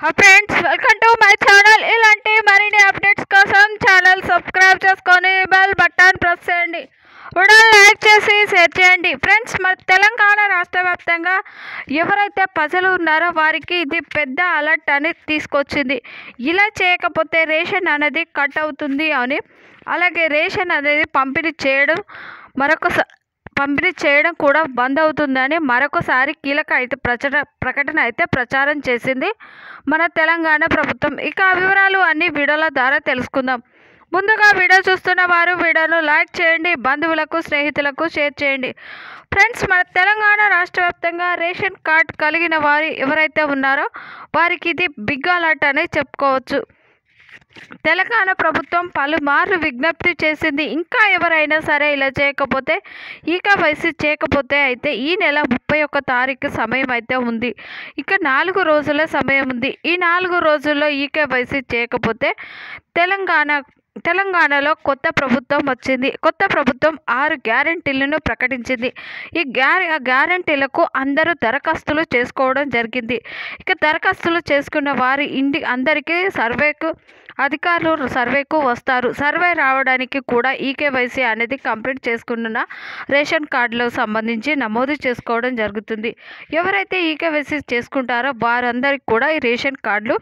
friends welcome to my channel ఇలాంటి మరిన్ని updates కోసం ఛానల్ సబ్స్క్రైబ్ చేసుకొని బెల్ బటన్ ప్రెస్ చేయండి వీడియో లైక్ చేసి షేర్ చేయండి ఫ్రెండ్స్ మన తెలంగాణ రాష్ట్ర వ్యాప్తంగా ఎవరైతే ప్రజలు ఉన్నారో వారికి ఇది పెద్ద అలర్ట్ అని తీసుకొచ్చింది ఇలా చేయకపోతే రేషన్ అనేది కట్ అవుతుంది అని అలాగే రేషన్ అనేది పంపిణీ చేయడం మరొక పంపిణీ చేయడం కూడా బంద్ అవుతుందని మరొకసారి కీలక అయితే ప్రచార ప్రకటన అయితే ప్రచారం చేసింది మన తెలంగాణ ప్రభుత్వం ఇక ఆ వివరాలు అన్ని వీడియోల ద్వారా తెలుసుకుందాం ముందుగా వీడియో చూస్తున్న వారు వీడియోను లైక్ చేయండి బంధువులకు స్నేహితులకు షేర్ చేయండి ఫ్రెండ్స్ మన తెలంగాణ రాష్ట్ర వ్యాప్తంగా రేషన్ కార్డ్ కలిగిన వారు ఎవరైతే ఉన్నారో వారికి ఇది బిగ్ అలర్ట్ అని చెప్పుకోవచ్చు తెలంగాణ ప్రభుత్వం పలుమార్లు విజ్ఞప్తి చేసింది ఇంకా ఎవరైనా సరే ఇలా చేయకపోతే ఈక వయసు చేయకపోతే అయితే ఈ నెల ముప్పై ఒక్క తారీఖు సమయం అయితే ఉంది ఇక నాలుగు రోజుల సమయం ఉంది ఈ నాలుగు రోజుల్లో ఈకే వయసు చేయకపోతే తెలంగాణ తెలంగాణలో కొత్త ప్రభుత్వం వచ్చింది కొత్త ప్రభుత్వం ఆరు గ్యారంటీలను ప్రకటించింది ఈ గ్యార గ్యారంటీలకు అందరూ దరఖాస్తులు చేసుకోవడం జరిగింది ఇక దరఖాస్తులు చేసుకున్న వారి ఇంటి అందరికీ సర్వేకు అధికారులు సర్వేకు వస్తారు సర్వే రావడానికి కూడా ఈకేవైసీ అనేది కంప్లీట్ చేసుకున్న రేషన్ కార్డులకు సంబంధించి నమోదు చేసుకోవడం జరుగుతుంది ఎవరైతే ఈకేవైసీ చేసుకుంటారో వారందరికీ కూడా ఈ రేషన్ కార్డులు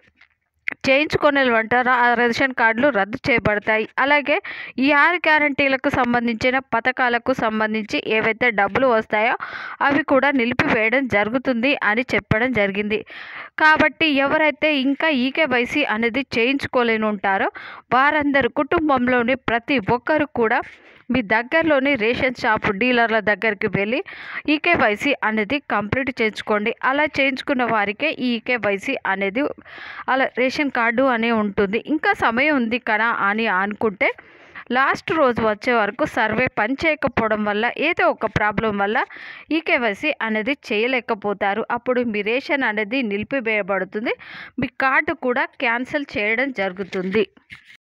చేయించుకునే అంటారా ఆ రేషన్ కార్డులు రద్దు చేయబడతాయి అలాగే ఈ ఆరు గ్యారంటీలకు సంబంధించిన పథకాలకు సంబంధించి ఏవైతే డబ్బులు వస్తాయో అవి కూడా నిలిపివేయడం జరుగుతుంది అని చెప్పడం జరిగింది కాబట్టి ఎవరైతే ఇంకా ఈకేవైసీ అనేది చేయించుకోలేని ఉంటారో వారందరూ కుటుంబంలోని ప్రతి ఒక్కరు కూడా మీ దగ్గరలోని రేషన్ షాప్ డీలర్ల దగ్గరికి వెళ్ళి ఈకేవైసీ అనేది కంప్లీట్ చేయించుకోండి అలా చేయించుకున్న వారికే ఈ ఈకేవైసీ అనేది అలా రేషన్ కార్డు అనే ఉంటుంది ఇంకా సమయం ఉంది కదా అని అనుకుంటే లాస్ట్ రోజు వచ్చే వరకు సర్వే పని చేయకపోవడం వల్ల ఏదో ఒక ప్రాబ్లం వల్ల ఈ కేవైసీ అనేది చేయలేకపోతారు అప్పుడు మీ రేషన్ అనేది నిలిపివేయబడుతుంది మీ కార్డు కూడా క్యాన్సిల్ చేయడం జరుగుతుంది